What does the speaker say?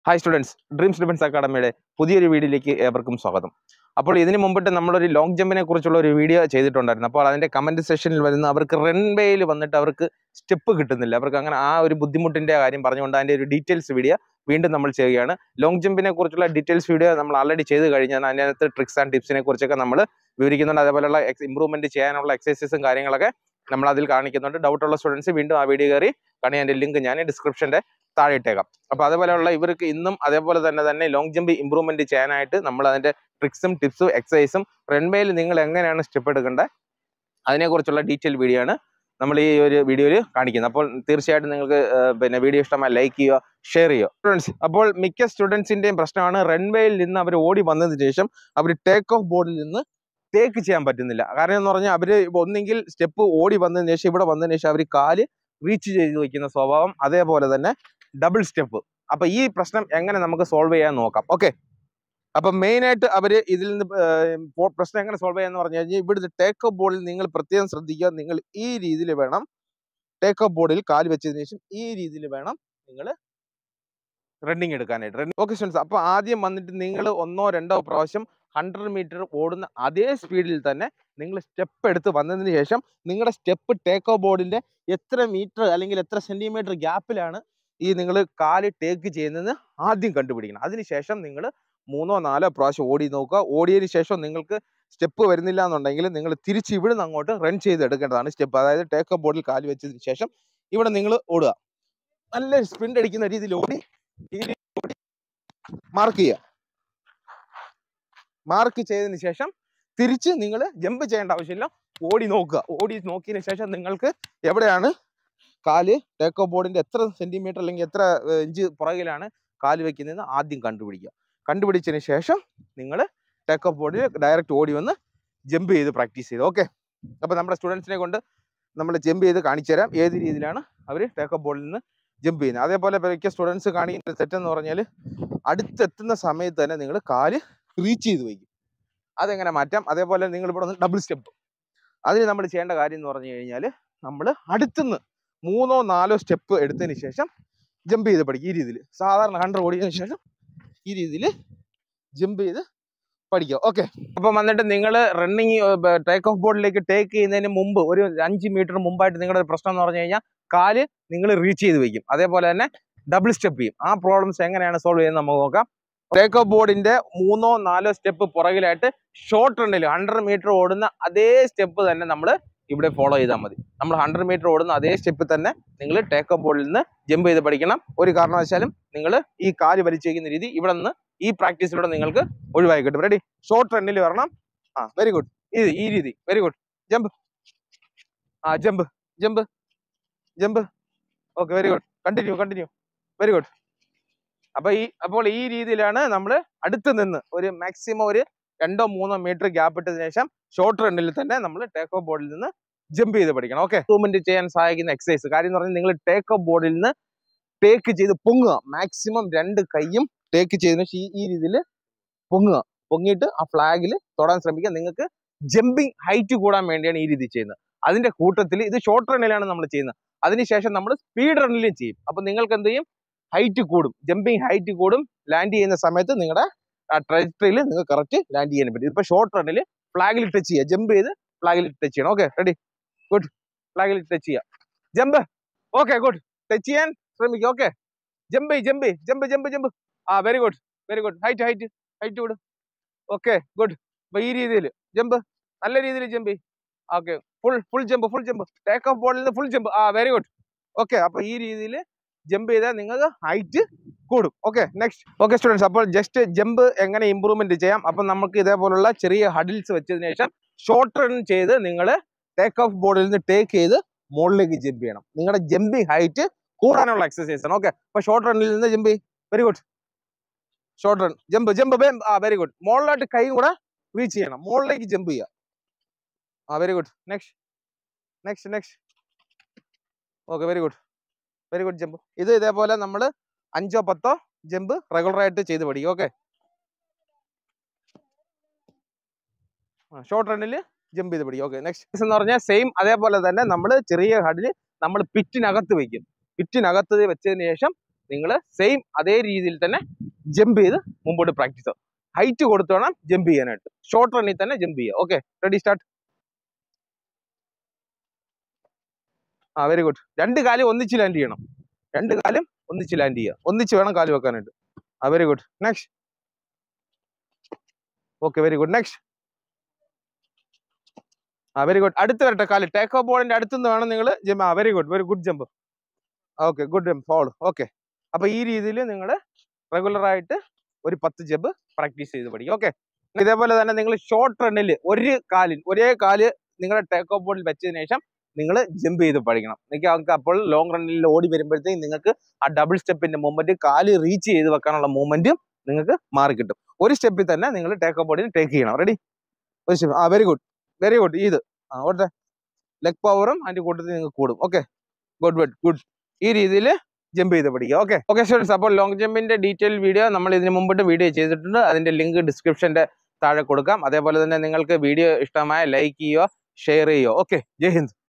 hi students dreams defence അക്കാഡമിയുടെ പുതിയൊരു വീഡിയോയിലേക്ക് ഏവർക്കും സ്വാഗതം അപ്പോൾ ഇതിന് മുമ്പിട്ട് നമ്മളൊരു ലോങ് ജമ്പിനെ കുറിച്ചുള്ള ഒരു വീഡിയോ ചെയ്തിട്ടുണ്ടായിരുന്നു അപ്പോൾ അതിൻ്റെ കമൻറ്റ് സെഷനിൽ വരുന്ന അവർക്ക് റൺവേയിൽ വന്നിട്ട് അവർക്ക് സ്റ്റെപ്പ് കിട്ടുന്നില്ല അവർക്ക് അങ്ങനെ ആ ഒരു ബുദ്ധിമുട്ടിൻ്റെ കാര്യം പറഞ്ഞുകൊണ്ട് അതിൻ്റെ ഒരു ഡീറ്റെയിൽസ് വീഡിയോ വീണ്ടും നമ്മൾ ചെയ്യുകയാണ് ലോങ് ജമ്പിനെ കുറിച്ചുള്ള ഡീറ്റെയിൽസ് വീഡിയോ നമ്മൾ ആൾറെഡി ചെയ്ത് കഴിഞ്ഞാൽ അതിനകത്ത് ട്രിക്സ് ആൻഡ് ടിപ്സിനെ കുറിച്ചൊക്കെ നമ്മൾ വിവരിക്കുന്നുണ്ട് അതേപോലെയുള്ള ഇമ്പ്രൂവ്മെൻറ്റ് ചെയ്യാനുള്ള എക്സസൈസും കാര്യങ്ങളൊക്കെ നമ്മൾ അതിൽ കാണിക്കുന്നുണ്ട് ഡൗട്ടുള്ള സ്റ്റുഡൻസ് വീണ്ടും ആ വീഡിയോ കയറി കാണി അതിൻ്റെ ലിങ്ക് ഞാൻ ഡിസ്ക്രിപ്ഷൻ്റെ താഴെ ഇട്ടേക്കാം അപ്പോൾ അതേപോലെയുള്ള ഇവർക്ക് ഇന്നും അതേപോലെ തന്നെ തന്നെ ലോങ് ജമ്പ് ഇമ്പ്രൂവ്മെന്റ് ചെയ്യാനായിട്ട് നമ്മൾ അതിന്റെ ട്രിക്സും ടിപ്സും എക്സസൈസും റൺവേയിൽ നിങ്ങൾ എങ്ങനെയാണ് സ്റ്റെപ്പ് എടുക്കേണ്ടത് അതിനെക്കുറിച്ചുള്ള ഡീറ്റെയിൽ വീഡിയോ ആണ് നമ്മൾ ഈ ഒരു വീഡിയോയിൽ കാണിക്കുന്നത് അപ്പോൾ തീർച്ചയായിട്ടും നിങ്ങൾക്ക് ഏർ, പിന്നെ വീഡിയോ ഇഷ്ടമായി ലൈക്ക് ചെയ്യുക ഷെയർ ചെയ്യുക സ്റ്റുഡൻസ് അപ്പോൾ മിക്ക സ്റ്റുഡൻസിന്റെയും പ്രശ്നമാണ് റൺവേയിൽ നിന്ന് അവർ ഓടി വന്നതിന് ശേഷം അവർ ടേക്ക് ഓഫ് ബോർഡിൽ നിന്ന് ടേക്ക് ചെയ്യാൻ പറ്റുന്നില്ല കാരണം എന്ന് പറഞ്ഞാൽ അവർ ഒന്നെങ്കിൽ സ്റ്റെപ്പ് ഓടി വന്നതിന് ശേഷം ഇവിടെ വന്നതിന് ശേഷം അവർ കാല് റീച്ച് ചെയ്ത് വയ്ക്കുന്ന സ്വഭാവം അതേപോലെ തന്നെ ഡബിൾ സ്റ്റെപ്പ് അപ്പൊ ഈ പ്രശ്നം എങ്ങനെ നമുക്ക് സോൾവ് ചെയ്യാൻ നോക്കാം ഓക്കെ അപ്പൊ മെയിൻ ആയിട്ട് അവര് ഇതിൽ നിന്ന് ഏർ, പോ- പ്രശ്നം എങ്ങനെ സോൾവ് ചെയ്യാന്ന് പറഞ്ഞു കഴിഞ്ഞാൽ ഇവിടുത്തെ ടേക്ക് ഓഫ് ബോർഡിൽ നിങ്ങൾ പ്രത്യേകം ശ്രദ്ധിക്കുക നിങ്ങൾ ഈ രീതിയിൽ വേണം ടേക്ക് ഓഫ് ബോർഡിൽ കാല് വെച്ചതിന് ശേഷം ഈ രീതിയിൽ വേണം നിങ്ങൾ റണ്ണിങ് എടുക്കാനായിട്ട് റണ്ണിങ് ഓക്കെ സ്റ്റുഡൻസ് അപ്പൊ ആദ്യം വന്നിട്ട് നിങ്ങൾ ഒന്നോ രണ്ടോ പ്രാവശ്യം ഹൺഡ്രഡ് മീറ്റർ ഓടുന്ന അതേ സ്പീഡിൽ തന്നെ നിങ്ങൾ സ്റ്റെപ്പ് എടുത്ത് വന്നതിന് ശേഷം നിങ്ങളുടെ സ്റ്റെപ്പ് ടേക്ക് ഓഫ് ബോർഡിന്റെ എത്ര മീറ്റർ അല്ലെങ്കിൽ എത്ര സെന്റിമീറ്റർ ഗ്യാപ്പിലാണ് ഈ നിങ്ങൾ കാല് ടേക്ക് ചെയ്യുന്നത് ആദ്യം കണ്ടുപിടിക്കണം അതിനുശേഷം നിങ്ങൾ മൂന്നോ നാലോ പ്രാവശ്യം ഓടി നോക്കുക ഓടിയതിന് ശേഷം നിങ്ങൾക്ക് സ്റ്റെപ്പ് വരുന്നില്ല എന്നുണ്ടെങ്കിൽ നിങ്ങൾ തിരിച്ച് ഇവിടുന്ന് അങ്ങോട്ട് റൺ ചെയ്ത് എടുക്കേണ്ടതാണ് സ്റ്റെപ്പ് അതായത് ടേക്ക് ഓഫ് ബോർഡിൽ കാല് വെച്ചതിന് ശേഷം ഇവിടെ നിങ്ങൾ ഓടുക നല്ല സ്പ്രിന്റ് അടിക്കുന്ന രീതിയിൽ ഓടി ഈ രീതിയിൽ ഓടി മാർക്ക് ചെയ്യുക മാർക്ക് ചെയ്തതിന് ശേഷം തിരിച്ച് നിങ്ങൾ ജമ്പ് ചെയ്യേണ്ട ആവശ്യമില്ല ഓടി നോക്കുക ഓടി നോക്കിയതിന് ശേഷം നിങ്ങൾക്ക് എവിടെയാണ് കാല് ടേക്ക് ഓഫ് ബോർഡിന്റെ എത്ര സെന്റിമീറ്റർ അല്ലെങ്കിൽ എത്ര ഏർ, ഇഞ്ച് പുറകിലാണ് കാല് വെക്കുന്നതെന്ന് ആദ്യം കണ്ടുപിടിക്കുക കണ്ടുപിടിച്ചതിന് ശേഷം നിങ്ങൾ ടേക്ക് ഓഫ് ബോർഡിൽ ഡയറക്റ്റ് ഓടി വന്ന് ജമ്പ് ചെയ്ത് പ്രാക്ടീസ് ചെയ്ത് ഓക്കെ അപ്പോൾ നമ്മുടെ സ്റ്റുഡൻസിനെ കൊണ്ട് നമ്മൾ ജമ്പ് ചെയ്ത് കാണിച്ചു തരാം ഏത് രീതിയിലാണ് അവർ ടേക്ക് ഓഫ് ബോർഡിൽ നിന്ന് ജമ്പ് ചെയ്യുന്നത് അതേപോലെ മിക്ക സ്റ്റുഡൻസ് കാണിക്കുന്ന സെറ്റ് എന്ന് പറഞ്ഞാൽ അടുത്തെത്തുന്ന സമയത്ത് തന്നെ നിങ്ങൾ കാല് റീച്ച് ചെയ്ത് വയ്ക്കും അതെങ്ങനെ മാറ്റാം അതേപോലെ നിങ്ങൾ ഇവിടെ ഒന്ന് ഡബിൾ സ്റ്റെപ്പ് അതിന് നമ്മൾ ചെയ്യേണ്ട കാര്യം എന്ന് പറഞ്ഞു കഴിഞ്ഞാൽ നമ്മൾ അടുത്തുനിന്ന് മൂന്നോ നാലോ സ്റ്റെപ്പ് എടുത്തതിന് ശേഷം ജമ്പ് ചെയ്ത് പഠിക്കും ഈ രീതിയിൽ സാധാരണ ഹൺഡ്രഡ് ഓടിയതിനു ശേഷം ഈ രീതിയിൽ ജമ്പ് ചെയ്ത് പഠിക്കുക ഓക്കെ അപ്പം വന്നിട്ട് നിങ്ങൾ റണ്ണിങ് ടേക്ക് ഓഫ് ബോർഡിലേക്ക് ടേക്ക് ചെയ്യുന്നതിന് മുമ്പ് ഒരു അഞ്ച് മീറ്റർ മുമ്പായിട്ട് നിങ്ങളുടെ പ്രശ്നം എന്ന് പറഞ്ഞു കഴിഞ്ഞാൽ കാല് നിങ്ങൾ റീച്ച് ചെയ്ത് വയ്ക്കും അതേപോലെ തന്നെ ഡബിൾ സ്റ്റെപ്പ് ചെയ്യും ആ പ്രോബ്ലംസ് എങ്ങനെയാണ് സോൾവ് ചെയ്യുന്നത് നമുക്ക് നോക്കാം ടേക്ക് ഓഫ് ബോർഡിന്റെ മൂന്നോ നാലോ സ്റ്റെപ്പ് പുറകിലായിട്ട് ഷോർട്ട് റണ്ണിൽ ഹൺഡ്രഡ് മീറ്റർ ഓടുന്ന അതേ സ്റ്റെപ്പ് തന്നെ നമ്മൾ ഇവിടെ ഫോളോ ചെയ്താൽ മതി നമ്മൾ ഹൺഡ്രഡ് മീറ്റർ ഓടുന്ന അതേ സ്റ്റെപ്പിൽ തന്നെ നിങ്ങൾ ടേക്ക് ഓഫ് ബോർഡിൽ നിന്ന് ജമ്പ് ചെയ്ത് പഠിക്കണം ഒരു കാരണവശാലും നിങ്ങൾ ഈ കാല് വലിച്ചു വയ്ക്കുന്ന രീതി ഇവിടെ നിന്ന് ഈ പ്രാക്ടീസിലൂടെ നിങ്ങൾക്ക് ഒഴിവായി കിട്ടും റെഡി ഷോർട്ട് റണ്ണിൽ വരണം ആ വെരി ഗുഡ് ഇത് ഈ രീതി വെരി ഗുഡ് ജമ്പ് ആ jump jump jump okay very good continue continue very good അപ്പൊ ഈ അപ്പോൾ ഈ രീതിയിലാണ് നമ്മൾ അടുത്ത് നിന്ന് ഒരു മാക്സിമം ഒരു രണ്ടോ മൂന്നോ മീറ്റർ ഗ്യാപ്പ് ഇട്ടതിന് ശേഷം ഷോർട്ട് റണ്ണിൽ തന്നെ നമ്മൾ ടേക്ക് ഓഫ് ബോർഡിൽ നിന്ന് ജമ്പ് ചെയ്ത് പഠിക്കണം ഓക്കെ മൂവ്മെന്റ് ചെയ്യാൻ സഹായിക്കുന്ന എക്സസൈസ് കാര്യം എന്ന് പറഞ്ഞാൽ നിങ്ങൾ ടേക്ക് ഓഫ് ബോർഡിൽ നിന്ന് ടേക്ക് ചെയ്ത് പൊങ്ങുക മാക്സിമം രണ്ട് കൈയും ടേക്ക് ചെയ്തതിനു ശേഷം ഈ- ഈ രീതിയിൽ പൊങ്ങുക പൊങ്ങിയിട്ട് ആ ഫ്ലാഗിൽ തൊടാൻ ശ്രമിക്കുക നിങ്ങൾക്ക് ജമ്പിങ് ഹൈറ്റ് കൂടാൻ വേണ്ടിയാണ് ഈ രീതി ചെയ്യുന്നത് അതിന്റെ കൂട്ടത്തിൽ ഇത് ഷോർട്ട് റണ്ണിലാണ് നമ്മൾ ചെയ്യുന്നത് അതിനുശേഷം നമ്മൾ സ്പീഡ് റണ്ണിലും ചെയ്യും അപ്പൊ നിങ്ങൾക്ക് എന്ത് ചെയ്യും ഹൈറ്റ് കൂടും ജമ്പിങ് ഹൈറ്റ് കൂടും ലാൻഡ് ചെയ്യുന്ന സമയത്ത് നിങ്ങളുടെ ആ ട്രജക്ടറിയിൽ നിങ്ങൾക്ക് കറക്റ്റ് ലാൻഡ് ചെയ്യാൻ പറ്റും ഇപ്പൊ ഷോർട്ട് റണ്ണിൽ ഫ്ലാഗിൽ ടച്ച് ചെയ്യുക ജമ്പ് ചെയ്ത് ഫ്ലാഗിൽ ടച്ച് ചെയ്യണം ഓക്കെ റെഡി ഗുഡ് ഫ്ലാഗിൽ ടച്ച് ചെയ്യുക ജമ്പ് ഓക്കെ ഗുഡ് ടച്ച് ചെയ്യാൻ ശ്രമിക്കുക okay jump jump jump jump jump ആ very good very good height height height വിടും ഓക്കെ ഗുഡ് അപ്പൊ ഈ രീതിയിൽ ജമ്പ് നല്ല രീതിയിൽ jump okay full full jump full jump take off ബോളിൽ നിന്ന് ഫുൾ ജമ്പ് ആ വെരി ഗുഡ് ഓക്കെ അപ്പൊ ഈ രീതിയിൽ ജമ്പ് ചെയ്താൽ നിങ്ങൾക്ക് ഹൈറ്റ് കൂടും ഓക്കെ നെക്സ്റ്റ് ഓക്കെ സ്റ്റുഡൻസ് അപ്പോൾ ജസ്റ്റ് ജമ്പ് എങ്ങനെ ഇമ്പ്രൂവ്മെന്റ് ചെയ്യാം അപ്പം നമുക്ക് ഇതേപോലുള്ള ചെറിയ ഹഡിൽസ് വെച്ചതിന് ശേഷം ഷോർട്ട് റൺ ചെയ്ത് നിങ്ങൾ ടേക്ക് ഓഫ് ബോർഡിൽ നിന്ന് ടേക്ക് ചെയ്ത് മുകളിലേക്ക് ജമ്പ് ചെയ്യണം നിങ്ങളുടെ ജമ്പിങ് ഹൈറ്റ് കൂടാനുള്ള എക്സസൈസ് ആണ് ഓക്കെ അപ്പൊ ഷോർട്ട് റണ്ണിൽ നിന്ന് jump very good short run jump jump ആ വെരി ഗുഡ് മുകളിലോട്ട് കൈ കൂടെ റീച്ച് ചെയ്യണം മുകളിലേക്ക് ജമ്പ് ചെയ്യുക ആ very good next next next okay very good very good jump ഇത് ഇതേപോലെ നമ്മൾ അഞ്ചോ പത്തോ ജമ്പ് റെഗുലർ ആയിട്ട് ചെയ്ത് പഠിക്കും ഓക്കെ ഷോർട്ട് റണ്ണിൽ ജമ്പ് ചെയ്ത് പിടിക്കും ഓക്കെ നെക്സ്റ്റ് എന്ന് പറഞ്ഞാൽ സെയിം അതേപോലെ തന്നെ നമ്മൾ ചെറിയ ഹഡിൽ നമ്മൾ പിറ്റിനകത്ത് വെക്കും പിറ്റിനകത്ത് വെച്ചതിന് ശേഷം നിങ്ങൾ സെയിം അതേ രീതിയിൽ തന്നെ ജമ്പ് ചെയ്ത് മുമ്പോട്ട് പ്രാക്ടീസ് ഹൈറ്റ് കൊടുത്ത് വേണം ജമ്പ് ചെയ്യാനായിട്ട് ഷോർട്ട് റണ്ണിൽ തന്നെ ജമ്പ് ചെയ്യുക ഓക്കെ റെഡി സ്റ്റാർട്ട് ആ വെരി ഗുഡ് രണ്ട് കാലും ഒന്നിച്ച് ലാൻഡ് ചെയ്യണം രണ്ട് കാലും ഒന്നിച്ച് ലാൻഡ് ചെയ്യുക ഒന്നിച്ച് വേണം കാല് വെക്കാനായിട്ട് ആ very good next okay very good next ആ വെരി ഗുഡ് അടുത്ത് വരട്ടെ കാല് ടേക്ക് ഓഫ് ബോളിന്റെ അടുത്തുനിന്ന് വേണം നിങ്ങൾ ജമ്പ് ആ very good very good jump okay good jump foul okay അപ്പൊ ഈ രീതിയിൽ നിങ്ങൾ റെഗുലർ ആയിട്ട് ഒരു പത്ത് ജമ്പ് പ്രാക്ടീസ് ചെയ്ത് പഠിക്കും ഓക്കെ ഇതേപോലെ തന്നെ നിങ്ങൾ ഷോർട്ട് റണ്ണിൽ ഒരു കാലിൽ ഒരേ കാല് നിങ്ങളുടെ ടേക്ക് ഓഫ് ബോർഡിൽ വെച്ചതിന് ശേഷം നിങ്ങൾ ജമ്പ് ചെയ്ത് പഠിക്കണം നിങ്ങൾക്ക് അപ്പോൾ ലോങ് റണ്ണിൽ ഓടി വരുമ്പോഴത്തേക്കും നിങ്ങൾക്ക് ആ ഡബിൾ സ്റ്റെപ്പിന്റെ മൂവ്മെന്റ് കാല് റീച്ച് ചെയ്ത് വെക്കാനുള്ള മൂവ്മെന്റും നിങ്ങൾക്ക് മാറി കിട്ടും ഒരു സ്റ്റെപ്പിൽ തന്നെ നിങ്ങൾ ടേക്ക് ഓഫ് ബോർഡിൽ ടേക്ക് ചെയ്യണം റെഡി ഒരു സ്റ്റെപ്പ് ആ വെരി ഗുഡ് വെരി ഗുഡ് ഇത് ആ ഓട്ടെ ലെഗ് പവറും അതിന്റെ കൂട്ടത്തിൽ നിങ്ങൾക്ക് കൂടും ഓക്കെ ഗുഡ് ഗുഡ് ഗുഡ് ഈ രീതിയിൽ ജമ്പ് ചെയ്ത് പഠിക്കുക ഓക്കെ ഓക്കെ സ്റ്റുഡൻസ് അപ്പോൾ ലോങ് ജമ്പിന്റെ ഡീറ്റെയിൽ വീഡിയോ നമ്മൾ ഇതിന് മുമ്പിട്ട് വീഡിയോ ചെയ്തിട്ടുണ്ട് അതിന്റെ ലിങ്ക് ഡിസ്ക്രിപ്ഷന്റെ താഴെ കൊടുക്കാം അതേപോലെ തന്നെ നിങ്ങൾക്ക് വീഡിയോ ഇഷ്ടമായ ലൈക്ക് ചെയ്യുക ഷെയർ ചെയ്യുക ഓക്കെ ജയ് ഹിന്ദ്